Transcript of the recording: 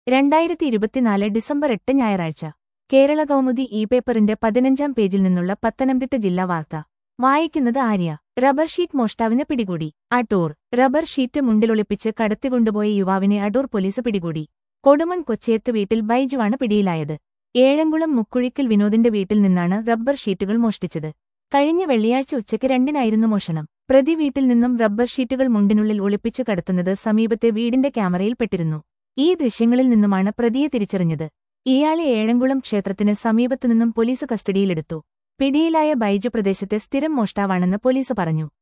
രണ്ടായിരത്തി ഇരുപത്തിനാല് ഡിസംബർ എട്ട് ഞായറാഴ്ച കേരള കൗമുദി ഇ പേപ്പറിന്റെ പതിനഞ്ചാം പേജിൽ നിന്നുള്ള പത്തനംതിട്ട ജില്ലാ വാർത്ത വായിക്കുന്നത് ആര്യ റബ്ബർ ഷീറ്റ് മോഷ്ടാവിന് പിടികൂടി അടൂർ റബ്ബർ ഷീറ്റ് മുണ്ടിലൊളിപ്പിച്ച് കടത്തിക്കൊണ്ടുപോയ യുവാവിനെ അടൂർ പോലീസ് പിടികൂടി കൊടുമൺ കൊച്ചേത്ത് വീട്ടിൽ ബൈജുവാണ് പിടിയിലായത് ഏഴംകുളം മുക്കുഴിക്കൽ വിനോദിന്റെ വീട്ടിൽ നിന്നാണ് റബ്ബർ ഷീറ്റുകൾ മോഷ്ടിച്ചത് കഴിഞ്ഞ വെള്ളിയാഴ്ച ഉച്ചയ്ക്ക് രണ്ടിനായിരുന്നു മോഷണം പ്രതി വീട്ടിൽ നിന്നും റബ്ബർ ഷീറ്റുകൾ മുണ്ടിനുള്ളിൽ ഒളിപ്പിച്ചു കടത്തുന്നത് സമീപത്തെ വീടിന്റെ ക്യാമറയിൽപ്പെട്ടിരുന്നു ഈ ദൃശ്യങ്ങളിൽ നിന്നുമാണ് പ്രതിയെ തിരിച്ചറിഞ്ഞത് ഇയാളെ ഏഴംകുളം ക്ഷേത്രത്തിന് സമീപത്തുനിന്നും പോലീസ് കസ്റ്റഡിയിലെടുത്തു പിടിയിലായ ബൈജു പ്രദേശത്തെ സ്ഥിരം മോഷ്ടാവാണെന്ന് പോലീസ് പറഞ്ഞു